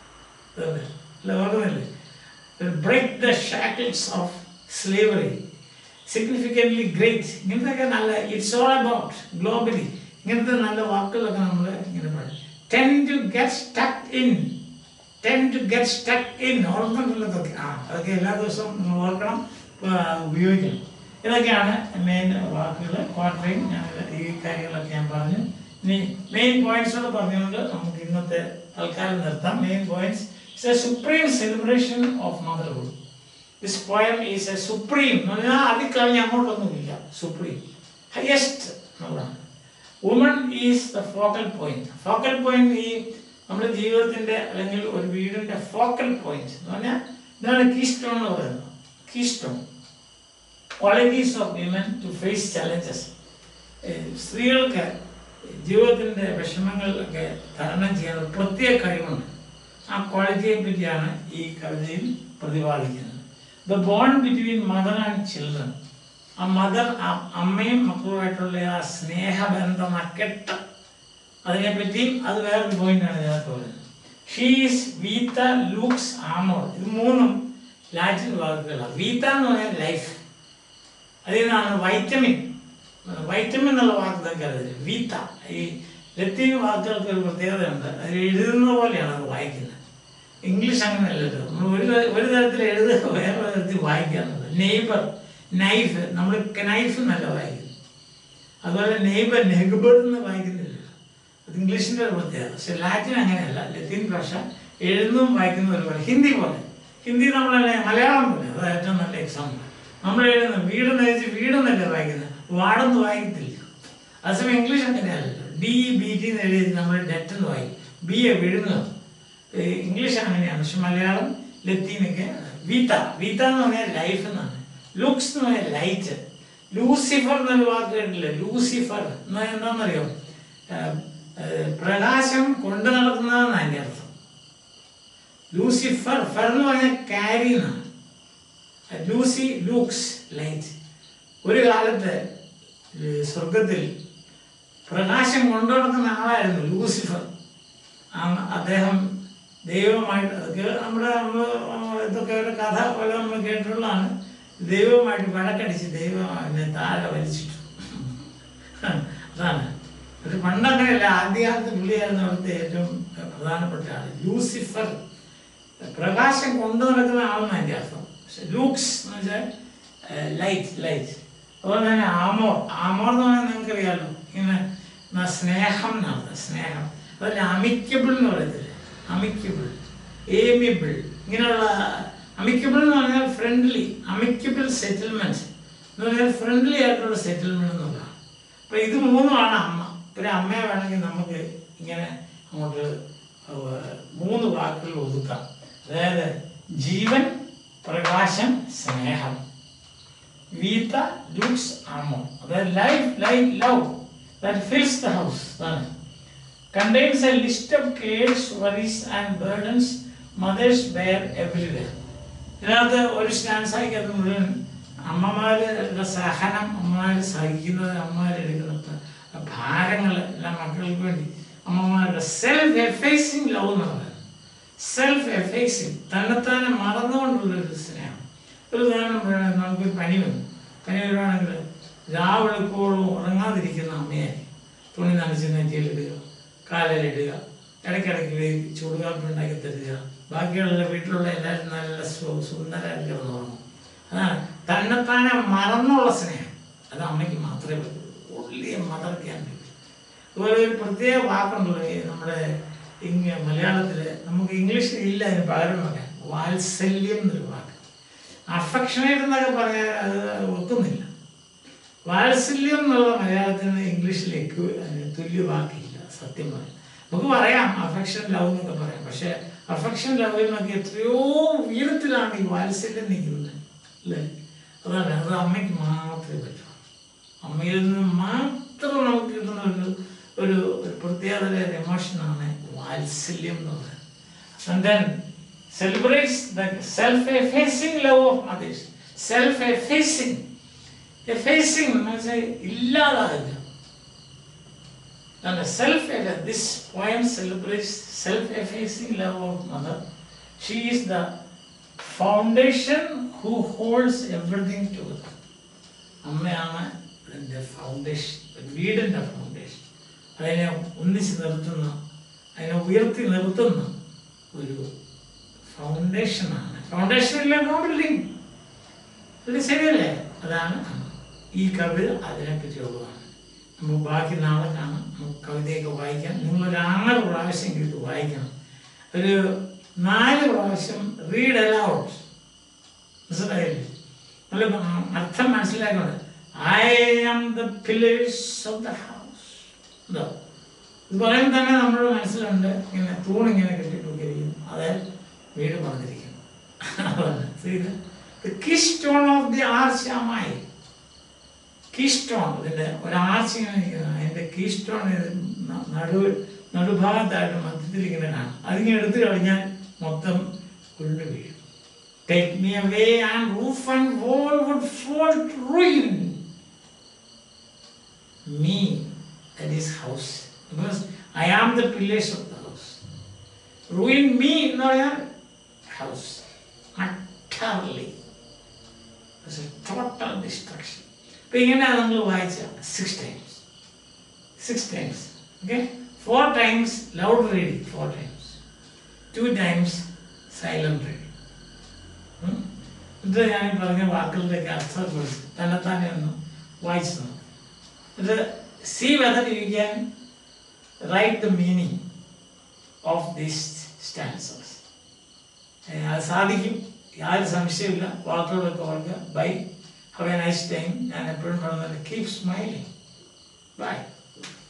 അല്ലേ ഓർക്കുന്നില്ലേ break the shackles of slavery significantly great ഇങ്ങനത്തെയൊക്കെ നല്ല ഇറ്റ്സ് ഓൾ അബൌട്ട് ഗ്ലോബലി ഇങ്ങനത്തെ നല്ല വാക്കുകളൊക്കെ നമ്മൾ ഇങ്ങനെ പഠിക്കും tend to get stuck in tend to get stuck in ഓർക്കുന്നുള്ളതൊക്കെ ആ അതൊക്കെ എല്ലാ ദിവസവും നിങ്ങൾ ഓർക്കണം ആ, ഉപയോഗിക്കണം ഇതൊക്കെയാണ് മെയിൻ വാക്കുകൾ ക്വാർട്ടറിങ് ഞാൻ ഈ കാര്യങ്ങളൊക്കെ ഞാൻ പറഞ്ഞു ഇനി മെയിൻ പോയിന്റ്സോട് പറഞ്ഞുകൊണ്ട് നമുക്ക് ഇന്നത്തെ തൽക്കാലം നിർത്താം main points It's a supreme celebration of motherhood. This poem is a supreme, എന്ന് പറഞ്ഞാൽ അതിൽ കഴിഞ്ഞ് അങ്ങോട്ടൊന്നുമില്ല സുപ്രീം ഹയസ്റ്റ് എന്നുള്ളതാണ് woman is the focal point focal point ഈ നമ്മുടെ ജീവിതത്തിന്റെ അല്ലെങ്കിൽ ഒരു വീടിന്റെ ഫോക്കൽ പോയിന്റ് എന്ന് പറഞ്ഞാൽ ഇതാണ് കീ സ്റ്റോൺ എന്ന് പറയുന്നത് keystone qualities of women to face challenges സ്ത്രീകൾക്ക് ജീവിതത്തിൻ്റെ വിഷമങ്ങളൊക്കെ തരണം ചെയ്യാൻ ഒരു പ്രത്യേക കഴിവുണ്ട് ആ ക്വാളിറ്റിയെ പറ്റിയാണ് ഈ കവിതയിൽ പ്രതിപാദിക്കുന്നത് the bond between mother and children ആ മദർ അമ്മയും മക്കളുമായിട്ടുള്ള ആ സ്നേഹബന്ധം ആ കെട്ട് അതിനെപ്പറ്റി അത് വേറൊരു പോയിന്റാണ് ഇതിനകത്ത് പറയുന്നത് ഷീസ് വീത്ത ലൂക്സ് ആമോർ ഇത് മൂന്നും ലാറ്റിൻ വാക്കുകളാണ് വീത്ത എന്ന് പറഞ്ഞാൽ ലൈഫ് അതിൽ നിന്നാണ് വൈറ്റമിൻ വൈറ്റമിൻ എന്നുള്ള വാക്ക് ഇതൊക്കെ അറിയില്ല വീത്ത ഈ ലത്തീൻ വാക്കുകൾക്ക് ഒരു പ്രത്യേകതയുണ്ട് അത് എഴുതുന്ന പോലെയാണ് അത് വായിക്കുന്നത് ഇംഗ്ലീഷ് അങ്ങനെയല്ലല്ലോ നമ്മൾ ഒരു ത- ഒരു തരത്തിൽ എഴുതുക വേറെ തരത്തിൽ വായിക്കാന്നുള്ളത് നെയ്ബർ നൈഫ് നമ്മൾ നൈഫ് എന്നല്ല വായിക്കുന്നത് അതുപോലെ നെയ്ബർ നെഗ്ബർ എന്ന് വായിക്കുന്നില്ല അത് ഇംഗ്ലീഷിൻ്റെ ഒരു പ്രത്യേകത പക്ഷെ ലാറ്റിൻ അങ്ങനെയല്ല ലത്തീൻ ഭാഷ എഴുതുന്നതും വായിക്കുന്ന ഒരുപോലെ ഹിന്ദി പോലെ ഹിന്ദി നമ്മളല്ലേ മലയാളം പോലെ അത് ഏറ്റവും നല്ല എക്സാമ്പിൾ നമ്മൾ എഴുതുന്ന വീട് നയിച്ച് വീടെന്നല്ലേ വായിക്കുന്നത് വാടെന്ന് വായിക്കത്തില്ല അതേസമയം ഇംഗ്ലീഷ് അങ്ങനെയല്ലല്ലോ ഡി ബി ടി എന്ന് എഴുതി നമ്മൾ ഡെറ്റ് എന്ന് വായിക്കും ബി എ വിഴുങ്ങുക ഏ, ഇംഗ്ലീഷ് അങ്ങനെയാണ് പക്ഷെ മലയാളം ലത്തീനൊക്കെ വീത്ത വീത്ത എന്ന് പറഞ്ഞാൽ ലൈഫ് എന്നാണ് ലുക്സ് എന്ന് പറഞ്ഞാൽ ലൈറ്റ് ലൂസിഫർ എന്നൊരു വാക്ക് കേട്ടില്ല ലൂസിഫർ എന്ന് എന്താണെന്നറിയോ ഏ, ഏ, പ്രകാശം കൊണ്ടു നടക്കുന്നതാണ് അതിൻ്റെ അർത്ഥം ലൂസിഫർ ഫർ എന്ന് പറഞ്ഞാൽ കാരി എന്നാണ് ലൂസി ലൂക്സ് ലൈറ്റ് ഒരു കാലത്ത് ഈ സ്വർഗത്തിൽ പ്രകാശം കൊണ്ടു നടക്കുന്ന ആളായിരുന്നു ലൂസിഫർ ആ- അദ്ദേഹം ദൈവമായിട്ട് അതൊക്കെ നമ്മുടെ നമ്മള് ഇതൊക്കെ ഒരു കഥ പോലെ നമ്മൾ കേട്ടിട്ടുള്ളതാണ് ദൈവമായിട്ട് വഴക്കടിച്ച് ദൈവം അവനെ താഴെ വലിച്ചിട്ടു അതാണ് ഒരു പണ്ടങ്ങനെയല്ല ആദ്യകാലത്ത് പുള്ളിയായിരുന്നു അവിടുത്തെ ഏറ്റവും പ്രധാനപ്പെട്ട ആൾ ലൂസിഫർ പ്രകാശം കൊണ്ടു നടക്കുന്ന ആളെന്ന് അതിൻ്റെ അർത്ഥം പക്ഷെ ലൂക്സ് എന്ന് വെച്ചാൽ ലൈറ്റ് ലൈറ്റ് അതുപോലെ തന്നെ ആമോർ ആമോർ എന്ന് പറഞ്ഞാൽ നിങ്ങൾക്കറിയാലോ ഇങ്ങനെ എന്നാ സ്നേഹം എന്നാണ് സ്നേഹം അതുപോലെ അമിക്കബിൾ എന്ന് പറയത്തില്ലേ അമിക്കബിൾ ഏമിബിൾ ഇങ്ങനെയുള്ള അമിക്കബിൾ എന്ന് പറഞ്ഞാൽ ഫ്രണ്ട്ലി അമിക്കബിൾ സെറ്റിൽമെന്റ് എന്ന് പറഞ്ഞാൽ ഫ്രണ്ട്ലി ആയിട്ടുള്ള സെറ്റിൽമെന്റ് എന്നുള്ളതാണ് അപ്പൊ ഇത് മൂന്നുമാണ് അമ്മ ഒരു അമ്മയെ വേണമെങ്കിൽ നമുക്ക് ഇങ്ങനെ അങ്ങോട്ട് ഏർ മൂന്ന് വാക്കുകൾ ഒതുക്കാം അതായത് ജീവൻ പ്രകാശം സ്നേഹം വീത്ത ലുക്സ് ആമോ അതായത് life life love that fills the house അതാണ് contains a list of cares, worries and burdens mothers bear everywhere. ഇതിനകത്ത് ഒരു സ്റ്റാൻസായിക്കകത്ത് മുഴുവൻ അമ്മമാരുടെ സഹനം അമ്മമാർ സഹിക്കുന്നത് അമ്മമാരെടുക്കുന്ന പ- ഭാരങ്ങൾ എല്ലാം മക്കൾക്ക് വേണ്ടി അമ്മമാരുടെ സെൽഫ് എഫേസിങ് ലവ് എന്ന് പറയുന്നത് സെൽഫ് എഫേസിങ് തന്നെത്താനെ മറന്നുകൊണ്ടുള്ള ഒരു സ്നേഹം ഒരു ഉദാഹരണം പറയാം നമുക്കൊരു പനി വന്നു പനി വരുവാണെങ്കിൽ രാവെളുപ്പോഴും ഉറങ്ങാതിരിക്കുന്ന അമ്മയായിരിക്കും തുണി നനച്ച് നെറ്റിയിലിടുക കാലിലിടുക ഇടയ്ക്കിടയ്ക്ക് ചൂടുകാപ്പി ഉണ്ടാക്കി തരിക ബാക്കിയുള്ള വീട്ടിലുള്ള എല്ലാവരും നല്ല സു- സുന്ദരമായിട്ട് കിടന്ന് ഉറങ്ങും അതാണ് തന്നെത്താനെ മറന്നുള്ള സ്നേഹം അത് അമ്മയ്ക്ക് മാത്രമേ പറ്റൂ ഉള്ളി മദർ ക്യാൻ പറ്റൂ അതുപോലെ ഒരു പ്രത്യേക വാക്കുണ്ടല്ലോ ഈ നമ്മുടെ ഇങ്ങ മലയാളത്തിൽ നമുക്ക് ഇംഗ്ലീഷിൽ ഇല്ല അതിന് പകരം പറയാൻ വാത്സല്യം എന്നൊരു വാക്ക് അഫക്ഷനേറ്റ് എന്നൊക്കെ പറഞ്ഞാൽ അത് ഒക്കുന്നില്ല വാത്സല്യം എന്നുള്ള മലയാളത്തിന് ഇംഗ്ലീഷിലേക്ക് അതിന് തുല്യ വാക്കില്ല സത്യം പറയാം നമുക്ക് പറയാം അഫെക്ഷൻ ലവ് എന്നൊക്കെ പറയാം പക്ഷെ അഫെക്ഷൻ ലവിൽ നിന്നൊക്കെ എത്രയോ ഉയരത്തിലാണ് ഈ വാത്സല്യം നിൽക്കുന്നത് അല്ലേ അതാണ് അത് അമ്മയ്ക്ക് മാത്രമേ പറ്റൂ അമ്മയിൽ നിന്ന് മാത്രം നമുക്ക് കിട്ടുന്ന ഒരു ഒരു ഒരു പ്രത്യേകത എമോഷനാണ് വാത്സല്യം എന്ന് പറയുന്നത് And then celebrates the self-effacing love of mothers. Self-effacing. Effacing എന്ന് വെച്ചാൽ ഇല്ലാതാകുക And the self this poem celebrates self-effacing love of mother. She is the foundation who holds everything together. അമ്മയാണ് ഇതിൻ്റെ ഫൗണ്ടേഷൻ വീടിൻ്റെ ഫൗണ്ടേഷൻ അതിനെ ഒന്നിച്ച് നിർത്തുന്ന അതിനെ ഉയർത്തി നിർത്തുന്ന ഒരു ഫൗണ്ടേഷനാണ് ഫൗണ്ടേഷൻ ഇല്ല നോ ബിൽഡിംഗ് ഇത് ശരിയല്ലേ അതാണ് ഈ കവിത അതിനെപ്പറ്റിയുള്ളതാണ് നമുക്ക് ബാക്കി നാളെ കാണാം നമുക്ക് കവിതയൊക്കെ വായിക്കാം നിങ്ങളൊരു ആറ് പ്രാവശ്യം കിട്ടും വായിക്കണം ഒരു നാല് പ്രാവശ്യം റീഡ് അലൗഡ് മനസ്സിലായില്ലേ നല്ല അർത്ഥം മനസ്സിലാക്കണം I am the pillars of the house എന്തോ ഇത് പറയുമ്പോൾ തന്നെ നമ്മുടെ മനസ്സിലുണ്ട് ഇങ്ങനെ തൂണിങ്ങനെ കെട്ടിട്ടൊക്കെയിരിക്കുന്നു അതെ വീട് പറഞ്ഞിരിക്കുന്നു കീ സ്റ്റോൺ ഓഫ് ദി ആർച്ചാമായി കീ സ്റ്റോൺ ഇതിൻ്റെ ഒരു ആർച്ച് ഇങ്ങനെ നിൽക്കുന്നത് അതിൻ്റെ കീ സ്റ്റോൺ നടു നടുഭാഗത്തായിട്ട് മധ്യത്തിൽ ഇങ്ങനെ കാണും അതിങ്ങനെ എടുത്തു കഴിഞ്ഞാൽ മൊത്തം ഉരുണ്ട് വീഴും Take me away and roof and wall would fall to ruin me, that is house. Because I am the pillars of the house. Ruin me എന്ന് പറഞ്ഞാൽ house. Utterly. It's a total destruction. ഇപ്പൊ ഇങ്ങനെ നമ്മൾ വായിച്ച six times six times okay four times loud reading four times two times silent reading ഇത് ഞാൻ ഈ പറഞ്ഞ വാക്കുകളുടെയൊക്കെ അർത്ഥം കൊടുത്തു തന്നെത്താനെ ഒന്ന് വായിച്ചു നോക്കും ഇത് see whether you can write the meaning of these stanzas അത് സാധിക്കും യാതൊരു സംശയമില്ല വാക്കുകളൊക്കെ ഓർക്കുക bye have a nice time ഞാൻ എപ്പോഴും പറയുന്നത് കീപ് സ്മൈലിംഗ് ബൈ